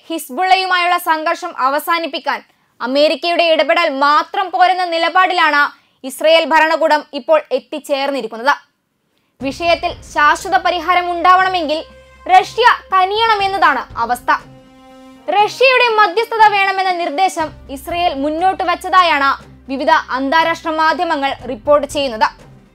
ഹിസ്ബുള്ളയുമായുള്ള സംഘർഷം അവസാനിപ്പിക്കാൻ അമേരിക്കയുടെ ഇടപെടൽ മാത്രം പോരെന്ന നിലപാടിലാണ് ഇസ്രയേൽ ഭരണകൂടം ഇപ്പോൾ എത്തിച്ചേർന്നിരിക്കുന്നത് വിഷയത്തിൽ ശാശ്വത പരിഹാരം ഉണ്ടാവണമെങ്കിൽ റഷ്യ തനിയണമെന്നതാണ് അവസ്ഥ റഷ്യയുടെ മധ്യസ്ഥത വേണമെന്ന നിർദ്ദേശം ഇസ്രയേൽ മുന്നോട്ട് വച്ചതായാണ് വിവിധ അന്താരാഷ്ട്ര മാധ്യമങ്ങൾ റിപ്പോർട്ട് ചെയ്യുന്നത്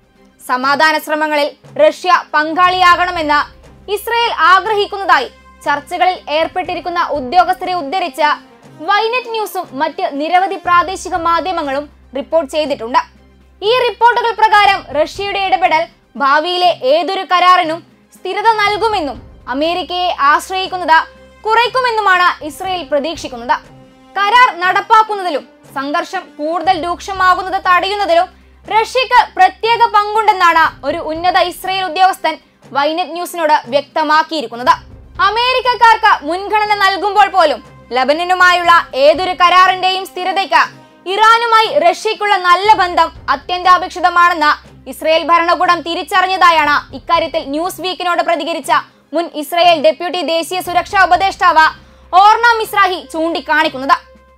സമാധാന ശ്രമങ്ങളിൽ റഷ്യ പങ്കാളിയാകണമെന്ന് ഇസ്രയേൽ ആഗ്രഹിക്കുന്നതായി ചർച്ചകളിൽ ഏർപ്പെട്ടിരിക്കുന്ന ഉദ്യോഗസ്ഥരെ ഉദ്ധരിച്ച വൈനെറ്റ് ന്യൂസും മറ്റ് നിരവധി പ്രാദേശിക മാധ്യമങ്ങളും റിപ്പോർട്ട് ചെയ്തിട്ടുണ്ട് ഈ റിപ്പോർട്ടുകൾ പ്രകാരം റഷ്യയുടെ ഇടപെടൽ ഭാവിയിലെ ഏതൊരു കരാറിനും സ്ഥിരത നൽകുമെന്നും അമേരിക്കയെ ആശ്രയിക്കുന്നത് കുറയ്ക്കുമെന്നുമാണ് ഇസ്രയേൽ പ്രതീക്ഷിക്കുന്നത് കരാർ നടപ്പാക്കുന്നതിലും സംഘർഷം കൂടുതൽ രൂക്ഷമാകുന്നത് തടയുന്നതിലും റഷ്യക്ക് പ്രത്യേക പങ്കുണ്ടെന്നാണ് ഒരു ഉന്നത ഇസ്രയേൽ ഉദ്യോഗസ്ഥൻ വൈനെറ്റ് ന്യൂസിനോട് വ്യക്തമാക്കിയിരിക്കുന്നത് അമേരിക്കക്കാർക്ക് മുൻഗണന നൽകുമ്പോൾ പോലും ലബനനുമായുള്ള ഏതൊരു കരാറിന്റെയും സ്ഥിരതയ്ക്ക് ഇറാനുമായി റഷ്യക്കുള്ള നല്ല ബന്ധം അത്യന്താപേക്ഷിതമാണെന്ന് ഇസ്രയേൽ ഭരണകൂടം തിരിച്ചറിഞ്ഞതായാണ് ഇക്കാര്യത്തിൽ ന്യൂസ് വീക്കിനോട് പ്രതികരിച്ച മുൻ ഇസ്രയേൽ ഡെപ്യൂട്ടി ദേശീയ സുരക്ഷാ ഉപദേഷ്ടാവ് ഓർണ മിസ്രാഹി ചൂണ്ടിക്കാണിക്കുന്നത്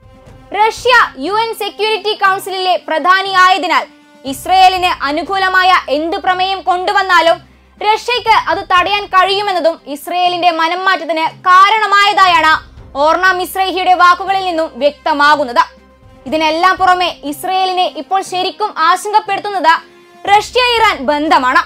റഷ്യ യു എൻ സെക്യൂരിറ്റി കൗൺസിലിലെ പ്രധാനിയായതിനാൽ ഇസ്രയേലിന് അനുകൂലമായ എന്ത് പ്രമേയം കൊണ്ടുവന്നാലും റഷ്യയ്ക്ക് അത് തടയാൻ കഴിയുമെന്നതും ഇസ്രയേലിന്റെ മനംമാറ്റത്തിന് കാരണമായതായാണ് ഓർണ മിസ്രൈഹിയുടെ വാക്കുകളിൽ നിന്നും വ്യക്തമാകുന്നത് ഇതിനെല്ലാം പുറമെ ഇസ്രയേലിനെ ഇപ്പോൾ ശരിക്കും ആശങ്കപ്പെടുത്തുന്നത് റഷ്യ ഇറാൻ ബന്ധമാണ്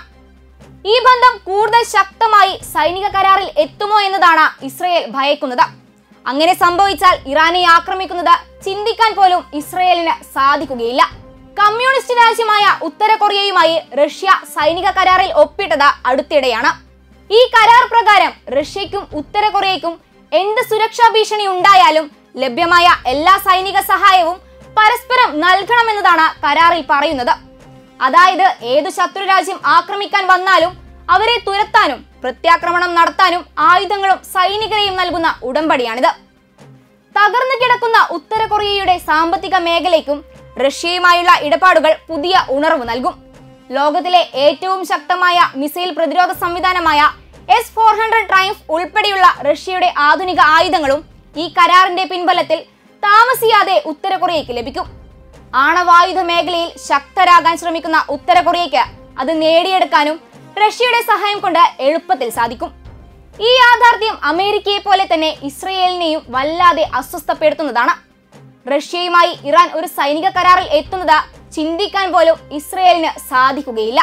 ഈ ബന്ധം കൂടുതൽ ശക്തമായി സൈനിക കരാറിൽ എത്തുമോ എന്നതാണ് ഇസ്രയേൽ ഭയക്കുന്നത് അങ്ങനെ സംഭവിച്ചാൽ ഇറാനെ ആക്രമിക്കുന്നത് ചിന്തിക്കാൻ പോലും ഇസ്രയേലിന് സാധിക്കുകയില്ല കമ്മ്യൂണിസ്റ്റ് രാജ്യമായ ഉത്തര കൊറിയയുമായി റഷ്യ സൈനിക കരാറിൽ ഒപ്പിട്ടത് അടുത്തിടെയാണ് ഈ കരാർ പ്രകാരം റഷ്യയ്ക്കും ഉത്തര കൊറിയയ്ക്കും എന്ത് സുരക്ഷാ ഭീഷണി ഉണ്ടായാലും ലഭ്യമായ എല്ലാ സൈനിക സഹായവും പരസ്പരം നൽകണമെന്നതാണ് കരാറിൽ പറയുന്നത് അതായത് ഏതു ശത്രു രാജ്യം ആക്രമിക്കാൻ വന്നാലും അവരെ തുരത്താനും പ്രത്യാക്രമണം നടത്താനും ആയുധങ്ങളും സൈനികരെയും നൽകുന്ന ഉടമ്പടിയാണിത് തകർന്നു കിടക്കുന്ന ഉത്തര കൊറിയയുടെ സാമ്പത്തിക മേഖലയ്ക്കും റഷ്യയുമായുള്ള ഇടപാടുകൾ പുതിയ ഉണർവ് നൽകും ലോകത്തിലെ ഏറ്റവും ശക്തമായ മിസൈൽ പ്രതിരോധ സംവിധാനമായ എസ് ഫോർ ഹൺഡ്രഡ് ട്രയംഫ് ഉൾപ്പെടെയുള്ള റഷ്യയുടെ ആധുനിക ആയുധങ്ങളും ഈ കരാറിന്റെ പിൻബലത്തിൽ താമസിയാതെ ഉത്തര കൊറിയയ്ക്ക് ലഭിക്കും ആണവായുധ മേഖലയിൽ ശക്തരാകാൻ ശ്രമിക്കുന്ന ഉത്തര കൊറിയയ്ക്ക് അത് നേടിയെടുക്കാനും റഷ്യയുടെ സഹായം കൊണ്ട് എളുപ്പത്തിൽ സാധിക്കും ഈ യാഥാർത്ഥ്യം അമേരിക്കയെ പോലെ തന്നെ ഇസ്രയേലിനെയും വല്ലാതെ അസ്വസ്ഥപ്പെടുത്തുന്നതാണ് റഷ്യയുമായി ഇറാൻ ഒരു സൈനിക കരാറിൽ എത്തുന്നത് ചിന്തിക്കാൻ പോലും ഇസ്രയേലിന് സാധിക്കുകയില്ല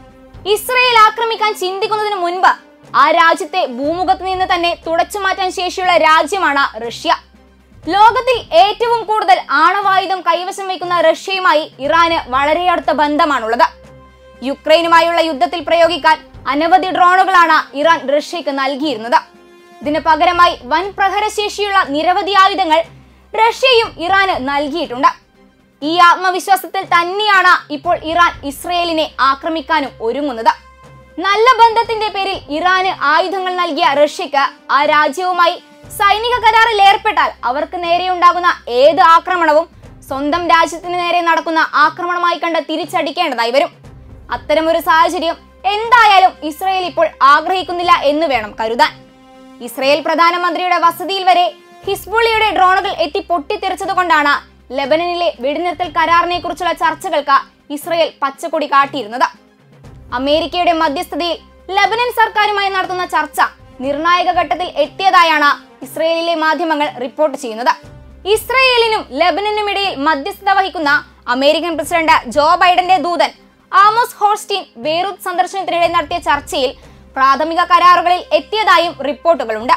ഇസ്രയേൽ ആക്രമിക്കാൻ ചിന്തിക്കുന്നതിന് മുൻപ് ആ രാജ്യത്തെ ഭൂമുഖത്ത് നിന്ന് തന്നെ തുടച്ചു മാറ്റാൻ ശേഷിയുള്ള രാജ്യമാണ് റഷ്യ ലോകത്തിൽ ഏറ്റവും കൂടുതൽ ആണവായുധം കൈവശം വയ്ക്കുന്ന റഷ്യയുമായി ഇറാന് വളരെ അടുത്ത ബന്ധമാണുള്ളത് യുക്രൈനുമായുള്ള യുദ്ധത്തിൽ പ്രയോഗിക്കാൻ അനവധി ഡ്രോണുകളാണ് ഇറാൻ റഷ്യക്ക് നൽകിയിരുന്നത് ഇതിന് പകരമായി വൻ പ്രഹരശേഷിയുള്ള നിരവധി ആയുധങ്ങൾ റഷ്യയും ഇറാന് നൽകിയിട്ടുണ്ട് ഈ ആത്മവിശ്വാസത്തിൽ തന്നെയാണ് ഇപ്പോൾ ഇറാൻ ഇസ്രയേലിനെ ആക്രമിക്കാനും ഒരുങ്ങുന്നത് നല്ല ബന്ധത്തിന്റെ പേരിൽ ഇറാന് ആയുധങ്ങൾ നൽകിയ റഷ്യക്ക് ആ രാജ്യവുമായി സൈനിക കരാറിൽ ഏർപ്പെട്ടാൽ അവർക്ക് നേരെയുണ്ടാകുന്ന ഏത് ആക്രമണവും സ്വന്തം രാജ്യത്തിന് നേരെ നടക്കുന്ന ആക്രമണമായി കണ്ട് തിരിച്ചടിക്കേണ്ടതായി വരും അത്തരമൊരു സാഹചര്യം എന്തായാലും ഇസ്രയേൽ ഇപ്പോൾ ആഗ്രഹിക്കുന്നില്ല എന്ന് വേണം കരുതാൻ ഇസ്രയേൽ പ്രധാനമന്ത്രിയുടെ വസതിയിൽ വരെ ഹിസ്ബുള്ളിയുടെ ഡ്രോണുകൾ എത്തി പൊട്ടിത്തെറിച്ചതുകൊണ്ടാണ് ലെബനനിലെ വെടിനിർത്തൽ കരാറിനെ കുറിച്ചുള്ള ചർച്ചകൾക്ക് ഇസ്രയേൽ പച്ചക്കൊടി കാട്ടിയിരുന്നത് അമേരിക്കയുടെ മധ്യസ്ഥതയിൽ ലബനൻ സർക്കാരുമായി നടത്തുന്ന ചർച്ച നിർണായക ഘട്ടത്തിൽ എത്തിയതായാണ് ഇസ്രയേലിലെ മാധ്യമങ്ങൾ റിപ്പോർട്ട് ചെയ്യുന്നത് ഇസ്രയേലിനും ലബനനുമിടയിൽ മധ്യസ്ഥത വഹിക്കുന്ന അമേരിക്കൻ പ്രസിഡന്റ് ജോ ബൈഡന്റെ ദൂതൻ ആമോസ് ഹോൾസ്റ്റീൻ ബെയ്റൂത്ത് സന്ദർശനത്തിനിടെ നടത്തിയ ചർച്ചയിൽ പ്രാഥമിക കരാറുകളിൽ എത്തിയതായും റിപ്പോർട്ടുകളുണ്ട്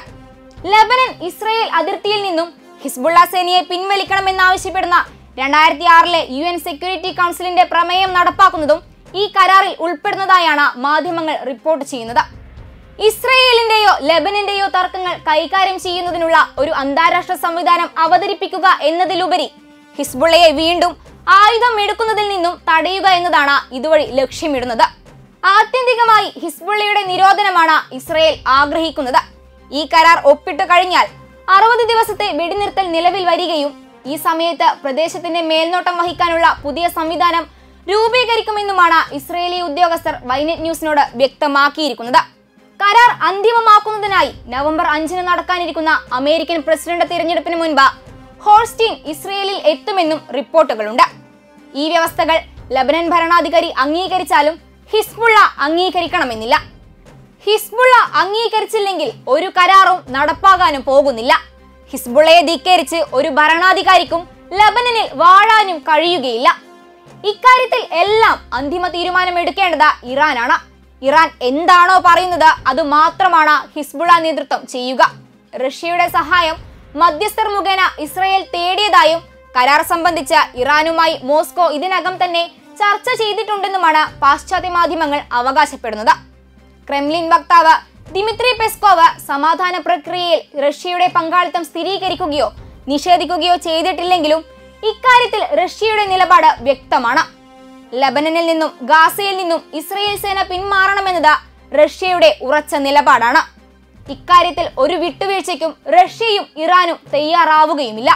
ലബനൻ ഇസ്രയേൽ അതിർത്തിയിൽ നിന്നും ഹിസ്ബുള്ള സേനയെ പിൻവലിക്കണമെന്നാവശ്യപ്പെടുന്ന രണ്ടായിരത്തി ആറിലെ യു എൻ സെക്യൂരിറ്റി കൗൺസിലിന്റെ പ്രമേയം നടപ്പാക്കുന്നതും ഈ കരാറിൽ ഉൾപ്പെടുന്നതായാണ് മാധ്യമങ്ങൾ റിപ്പോർട്ട് ചെയ്യുന്നത് ഇസ്രയേലിന്റെയോ ലെബനന്റെയോ തർക്കങ്ങൾ കൈകാര്യം ചെയ്യുന്നതിനുള്ള ഒരു അന്താരാഷ്ട്ര സംവിധാനം അവതരിപ്പിക്കുക എന്നതിലുപരി ഹിസ്ബുള്ളയെ വീണ്ടും ആയുധം എടുക്കുന്നതിൽ നിന്നും തടയുക എന്നതാണ് ഇതുവഴി ലക്ഷ്യമിടുന്നത് ആത്യന്തികമായി ഹിസ്ബുള്ളയുടെ നിരോധനമാണ് ഇസ്രയേൽ ആഗ്രഹിക്കുന്നത് ഈ കരാർ ഒപ്പിട്ട് കഴിഞ്ഞാൽ അറുപത് ദിവസത്തെ വെടിനിർത്തൽ നിലവിൽ വരികയും ഈ സമയത്ത് പ്രദേശത്തിന്റെ മേൽനോട്ടം വഹിക്കാനുള്ള പുതിയ സംവിധാനം രൂപീകരിക്കുമെന്നുമാണ് ഇസ്രയേലി ഉദ്യോഗസ്ഥർ വൈനെറ്റ് ന്യൂസിനോട് വ്യക്തമാക്കിയിരിക്കുന്നത് കരാർ അന്തിമമാക്കുന്നതിനായി നവംബർ അഞ്ചിന് നടക്കാനിരിക്കുന്ന അമേരിക്കൻ പ്രസിഡന്റ് തിരഞ്ഞെടുപ്പിന് മുൻപ് ഹോൾസ്റ്റീൻ ഇസ്രയേലിൽ എത്തുമെന്നും റിപ്പോർട്ടുകളുണ്ട് ഈ വ്യവസ്ഥകൾ ലബനൻ ഭരണാധികാരി അംഗീകരിച്ചാലും ഹിസ്ബുള്ള അംഗീകരിക്കണമെന്നില്ല ഹിസ്ബുള്ള അംഗീകരിച്ചില്ലെങ്കിൽ ഒരു കരാറും നടപ്പാകാനും പോകുന്നില്ല ഹിസ്ബുള്ളയെ ധിക്കരിച്ച് ഒരു ഭരണാധികാരിക്കും ലബനനിൽ വാഴാനും കഴിയുകയില്ല ഇക്കാര്യത്തിൽ എല്ലാം അന്തിമ തീരുമാനം എടുക്കേണ്ടത് ഇറാനാണ് ഇറാൻ എന്താണോ പറയുന്നത് അത് മാത്രമാണ് ഹിസ്ബുള്ള നേതൃത്വം ചെയ്യുക റഷ്യയുടെ സഹായം മധ്യസ്ഥർ മുഖേന ഇസ്രയേൽ തേടിയതായും കരാർ സംബന്ധിച്ച് ഇറാനുമായി മോസ്കോ ഇതിനകം തന്നെ ചർച്ച ചെയ്തിട്ടുണ്ടെന്നുമാണ് പാശ്ചാത്യ മാധ്യമങ്ങൾ അവകാശപ്പെടുന്നത് ക്രെംലിൻ വക്താവ് ദിമിത്രി പെസ്കോവ് സമാധാന പ്രക്രിയയിൽ റഷ്യയുടെ പങ്കാളിത്തം സ്ഥിരീകരിക്കുകയോ നിഷേധിക്കുകയോ ചെയ്തിട്ടില്ലെങ്കിലും ഇക്കാര്യത്തിൽ റഷ്യയുടെ നിലപാട് വ്യക്തമാണ് ലബനനിൽ നിന്നും ഗാസയിൽ നിന്നും ഇസ്രയേൽ സേന പിന്മാറണമെന്നത് റഷ്യയുടെ ഉറച്ച നിലപാടാണ് ഇക്കാര്യത്തിൽ ഒരു വിട്ടുവീഴ്ചയ്ക്കും റഷ്യയും ഇറാനും തയ്യാറാവുകയുമില്ല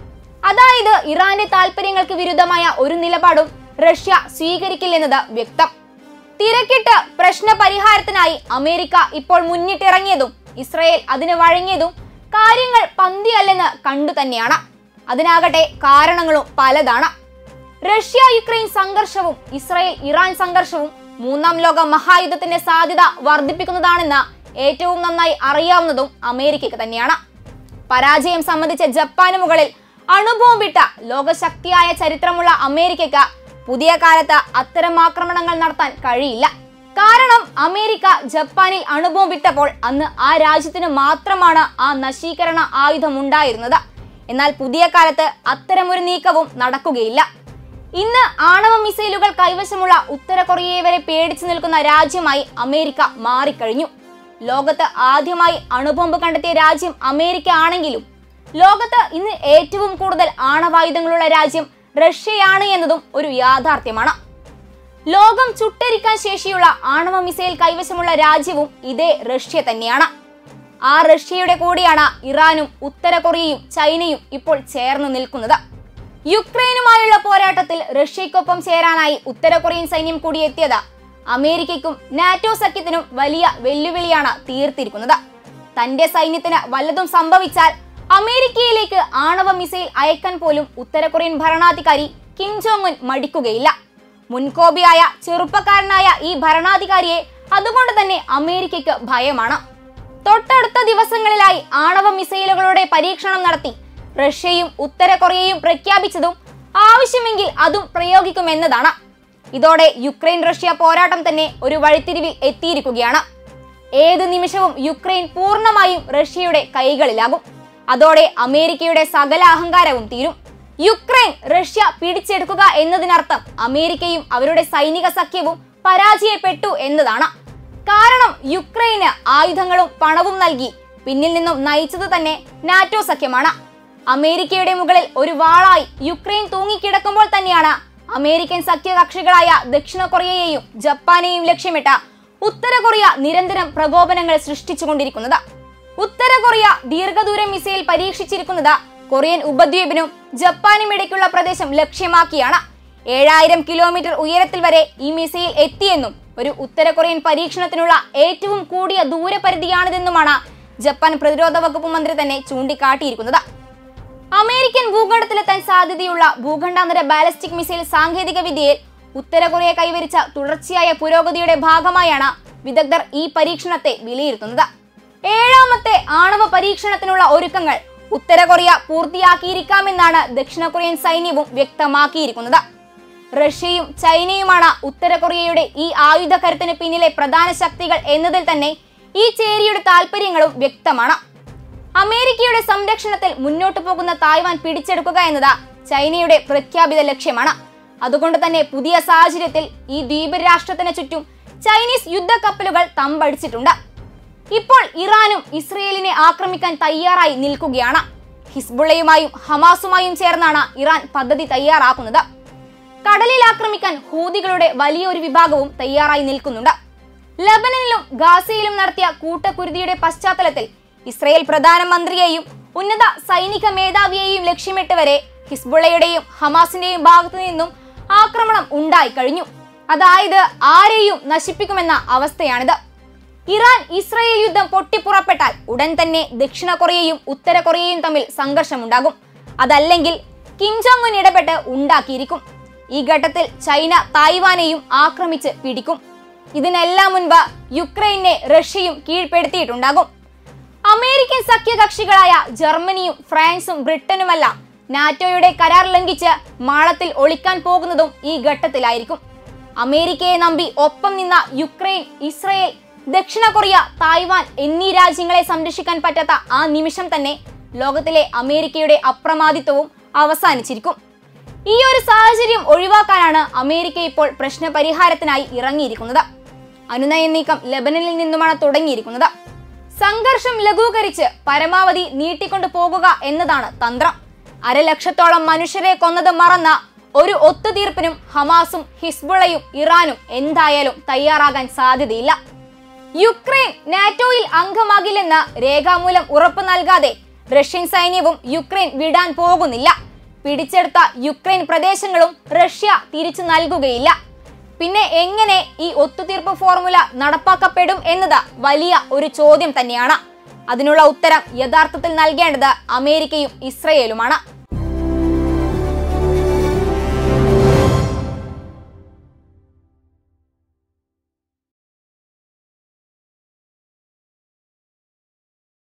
അതായത് ഇറാന്റെ താൽപര്യങ്ങൾക്ക് വിരുദ്ധമായ ഒരു നിലപാടും റഷ്യ സ്വീകരിക്കില്ലെന്നത് വ്യക്തം തിരക്കിട്ട് പ്രശ്ന പരിഹാരത്തിനായി അമേരിക്ക ഇപ്പോൾ മുന്നിട്ടിറങ്ങിയതും ഇസ്രയേൽ അതിന് വഴങ്ങിയതും കാര്യങ്ങൾ പന്തിയല്ലെന്ന് കണ്ടു തന്നെയാണ് അതിനാകട്ടെ കാരണങ്ങളും പലതാണ് റഷ്യ യുക്രൈൻ സംഘർഷവും ഇസ്രയേൽ ഇറാൻ സംഘർഷവും മൂന്നാം ലോക മഹായുദ്ധത്തിന്റെ സാധ്യത വർദ്ധിപ്പിക്കുന്നതാണെന്ന് ഏറ്റവും നന്നായി അറിയാവുന്നതും അമേരിക്കയ്ക്ക് തന്നെയാണ് പരാജയം സംബന്ധിച്ച ജപ്പാന് മുകളിൽ അണുബോംബിട്ട ലോകശക്തിയായ ചരിത്രമുള്ള അമേരിക്കയ്ക്ക് പുതിയ കാലത്ത് അത്തരം ആക്രമണങ്ങൾ നടത്താൻ കഴിയില്ല കാരണം അമേരിക്ക ജപ്പാനിൽ അണുബോംബിട്ടപ്പോൾ അന്ന് ആ രാജ്യത്തിന് മാത്രമാണ് ആ നശീകരണ ആയുധം ഉണ്ടായിരുന്നത് എന്നാൽ പുതിയ കാലത്ത് അത്തരമൊരു നീക്കവും നടക്കുകയില്ല ഇന്ന് ആണവ മിസൈലുകൾ കൈവശമുള്ള ഉത്തര കൊറിയയെ വരെ പേടിച്ചു നിൽക്കുന്ന രാജ്യമായി അമേരിക്ക മാറിക്കഴിഞ്ഞു ലോകത്ത് ആദ്യമായി അണുബോംബ് കണ്ടെത്തിയ രാജ്യം അമേരിക്ക ആണെങ്കിലും ലോകത്ത് ഇന്ന് ഏറ്റവും കൂടുതൽ ആണവായുധങ്ങളുള്ള രാജ്യം റഷ്യയാണ് എന്നതും ഒരു യാഥാർത്ഥ്യമാണ് ലോകം ചുട്ടരിക്കാൻ ശേഷിയുള്ള ആണവ മിസൈൽ കൈവശമുള്ള രാജ്യവും ഇതേ റഷ്യ തന്നെയാണ് ആ റഷ്യയുടെ കൂടെയാണ് ഇറാനും ഉത്തര കൊറിയയും ചൈനയും ഇപ്പോൾ ചേർന്ന് നിൽക്കുന്നത് യുക്രൈനുമായുള്ള പോരാട്ടത്തിൽ റഷ്യയ്ക്കൊപ്പം ചേരാനായി ഉത്തര കൊറിയൻ സൈന്യം കൂടി എത്തിയത് അമേരിക്കയ്ക്കും നാറ്റോ സഖ്യത്തിനും വലിയ വെല്ലുവിളിയാണ് തീർത്തിരിക്കുന്നത് തന്റെ സൈന്യത്തിന് വല്ലതും സംഭവിച്ചാൽ അമേരിക്കയിലേക്ക് ആണവ മിസൈൽ അയക്കാൻ പോലും ഉത്തര കൊറിയൻ ഭരണാധികാരി കിം ജോങ് ഉൻ മടിക്കുകയില്ല മുൻകോപിയായ ചെറുപ്പക്കാരനായ ഈ ഭരണാധികാരിയെ അതുകൊണ്ട് തന്നെ അമേരിക്കയ്ക്ക് ഭയമാണ് തൊട്ടടുത്ത ദിവസങ്ങളിലായി ആണവ മിസൈലുകളുടെ പരീക്ഷണം നടത്തി റഷ്യയും ഉത്തര കൊറിയയും പ്രഖ്യാപിച്ചതും ആവശ്യമെങ്കിൽ അതും പ്രയോഗിക്കുമെന്നതാണ് ഇതോടെ യുക്രൈൻ റഷ്യ പോരാട്ടം തന്നെ ഒരു വഴിത്തിരിവിൽ എത്തിയിരിക്കുകയാണ് ഏത് നിമിഷവും യുക്രൈൻ പൂർണ്ണമായും റഷ്യയുടെ കൈകളിലാകും അതോടെ അമേരിക്കയുടെ സകല അഹങ്കാരവും തീരും യുക്രൈൻ റഷ്യ പിടിച്ചെടുക്കുക എന്നതിനർത്ഥം അമേരിക്കയും അവരുടെ സൈനിക സഖ്യവും പരാജയപ്പെട്ടു എന്നതാണ് കാരണം യുക്രൈന് ആയുധങ്ങളും പണവും നൽകി പിന്നിൽ നിന്നും നയിച്ചത് തന്നെ നാറ്റോ സഖ്യമാണ് അമേരിക്കയുടെ മുകളിൽ ഒരു വാളായി യുക്രൈൻ തൂങ്ങിക്കിടക്കുമ്പോൾ തന്നെയാണ് അമേരിക്കൻ സഖ്യകക്ഷികളായ ദക്ഷിണ കൊറിയയെയും ജപ്പാനെയും ലക്ഷ്യമിട്ട ഉത്തര കൊറിയ നിരന്തരം പ്രകോപനങ്ങൾ സൃഷ്ടിച്ചുകൊണ്ടിരിക്കുന്നത് ഉത്തര കൊറിയ ദീർഘദൂര മിസൈൽ പരീക്ഷിച്ചിരിക്കുന്നത് കൊറിയൻ ഉപദ്വീപിനും ജപ്പാനും ഇടയ്ക്കുള്ള പ്രദേശം ലക്ഷ്യമാക്കിയാണ് ഏഴായിരം കിലോമീറ്റർ ഉയരത്തിൽ വരെ ഈ മിസൈൽ എത്തിയെന്നും ഒരു ഉത്തര കൊറിയൻ പരീക്ഷണത്തിനുള്ള ഏറ്റവും കൂടിയ ദൂരപരിധിയാണിതെന്നുമാണ് ജപ്പാൻ പ്രതിരോധ വകുപ്പ് മന്ത്രി തന്നെ ചൂണ്ടിക്കാട്ടിയിരിക്കുന്നത് അമേരിക്കൻ ഭൂഖണ്ഡത്തിലെത്താൻ സാധ്യതയുള്ള ഭൂഖണ്ഡാന്തര ബാലിസ്റ്റിക് മിസൈൽ സാങ്കേതിക വിദ്യയിൽ ഉത്തര കൊറിയ കൈവരിച്ച തുടർച്ചയായ പുരോഗതിയുടെ ഭാഗമായാണ് വിദഗ്ധർ ഈ പരീക്ഷണത്തെ വിലയിരുത്തുന്നത് ഏഴാമത്തെ ആണവ പരീക്ഷണത്തിനുള്ള ഒരുക്കങ്ങൾ ഉത്തര കൊറിയ പൂർത്തിയാക്കിയിരിക്കാമെന്നാണ് ദക്ഷിണ കൊറിയൻ സൈന്യവും വ്യക്തമാക്കിയിരിക്കുന്നത് റഷ്യയും ചൈനയുമാണ് ഉത്തര കൊറിയയുടെ ഈ ആയുധ കരുത്തിന് പിന്നിലെ പ്രധാന ശക്തികൾ എന്നതിൽ തന്നെ ഈ ചേരിയുടെ താല്പര്യങ്ങളും വ്യക്തമാണ് അമേരിക്കയുടെ സംരക്ഷണത്തിൽ മുന്നോട്ടു പോകുന്ന തായ്വാൻ പിടിച്ചെടുക്കുക എന്നത് ചൈനയുടെ പ്രഖ്യാപിത ലക്ഷ്യമാണ് അതുകൊണ്ട് തന്നെ പുതിയ സാഹചര്യത്തിൽ ഈ ദ്വീപ് രാഷ്ട്രത്തിന് ചുറ്റും ചൈനീസ് യുദ്ധക്കപ്പലുകൾ തമ്പടിച്ചിട്ടുണ്ട് ഇപ്പോൾ ഇറാനും ഇസ്രയേലിനെ ആക്രമിക്കാൻ തയ്യാറായി നിൽക്കുകയാണ് ഹിസ്ബുള്ളയുമായും ഹമാസുമായും ചേർന്നാണ് ഇറാൻ പദ്ധതി തയ്യാറാക്കുന്നത് കടലിൽ ആക്രമിക്കാൻ ഹൂതികളുടെ വലിയൊരു വിഭാഗവും തയ്യാറായി നിൽക്കുന്നുണ്ട് ലബനനിലും ഗാസയിലും നടത്തിയ കൂട്ടക്കുരുതിയുടെ പശ്ചാത്തലത്തിൽ ഇസ്രയേൽ പ്രധാനമന്ത്രിയെയും ഉന്നത സൈനിക മേധാവിയെയും ലക്ഷ്യമിട്ട് വരെ ഹിസ്ബുള്ളയുടെയും ഹമാസിന്റെയും ഭാഗത്തു നിന്നും ആക്രമണം ഉണ്ടായി കഴിഞ്ഞു അതായത് ആരെയും നശിപ്പിക്കുമെന്ന അവസ്ഥയാണിത് ഇറാൻ ഇസ്രയേൽ യുദ്ധം പൊട്ടിപ്പുറപ്പെട്ടാൽ ഉടൻ തന്നെ ദക്ഷിണ കൊറിയയും ഉത്തര കൊറിയയും തമ്മിൽ സംഘർഷമുണ്ടാകും അതല്ലെങ്കിൽ കിം ജോങ് ഉൻ ഇടപെട്ട് ഉണ്ടാക്കിയിരിക്കും ഈ ഘട്ടത്തിൽ ചൈന തായ്വാനെയും ആക്രമിച്ച് പിടിക്കും ഇതിനെല്ലാം മുൻപ് യുക്രൈനെ റഷ്യയും കീഴ്പ്പെടുത്തിയിട്ടുണ്ടാകും അമേരിക്കൻ സഖ്യകക്ഷികളായ ജർമ്മനിയും ഫ്രാൻസും ബ്രിട്ടനുമെല്ലാം നാറ്റോയുടെ കരാർ ലംഘിച്ച് മാളത്തിൽ ഒളിക്കാൻ പോകുന്നതും ഈ ഘട്ടത്തിലായിരിക്കും അമേരിക്കയെ നമ്പി ഒപ്പം നിന്ന യുക്രൈൻ ഇസ്രയേൽ ദക്ഷിണ കൊറിയ തായ്വാൻ എന്നീ രാജ്യങ്ങളെ സംരക്ഷിക്കാൻ പറ്റാത്ത ആ നിമിഷം തന്നെ ലോകത്തിലെ അമേരിക്കയുടെ അപ്രമാദിത്വവും അവസാനിച്ചിരിക്കും ഈ ഒരു സാഹചര്യം ഒഴിവാക്കാനാണ് അമേരിക്ക ഇപ്പോൾ പ്രശ്ന പരിഹാരത്തിനായി ഇറങ്ങിയിരിക്കുന്നത് അനുനയ നീക്കം ലബനനിൽ നിന്നുമാണ് തുടങ്ങിയിരിക്കുന്നത് സംഘർഷം ലഘൂകരിച്ച് പരമാവധി നീട്ടിക്കൊണ്ടു പോകുക എന്നതാണ് തന്ത്രം അരലക്ഷത്തോളം മനുഷ്യരെ കൊന്നത് മറന്ന ഒരു ഒത്തുതീർപ്പിനും ഹമാസും ഹിസ്ബുളയും ഇറാനും എന്തായാലും തയ്യാറാകാൻ സാധ്യതയില്ല യുക്രൈൻ നാറ്റോയിൽ അംഗമാകില്ലെന്ന് രേഖാമൂലം ഉറപ്പു നൽകാതെ റഷ്യൻ സൈന്യവും യുക്രൈൻ വിടാൻ പോകുന്നില്ല പിടിച്ചെടുത്ത യുക്രൈൻ പ്രദേശങ്ങളും റഷ്യ തിരിച്ചു നൽകുകയില്ല പിന്നെ എങ്ങനെ ഈ ഒത്തുതീർപ്പ് ഫോർമുല നടപ്പാക്കപ്പെടും എന്നത് വലിയ ഒരു ചോദ്യം തന്നെയാണ് അതിനുള്ള ഉത്തരം യഥാർത്ഥത്തിൽ നൽകേണ്ടത് അമേരിക്കയും ഇസ്രയേലുമാണ്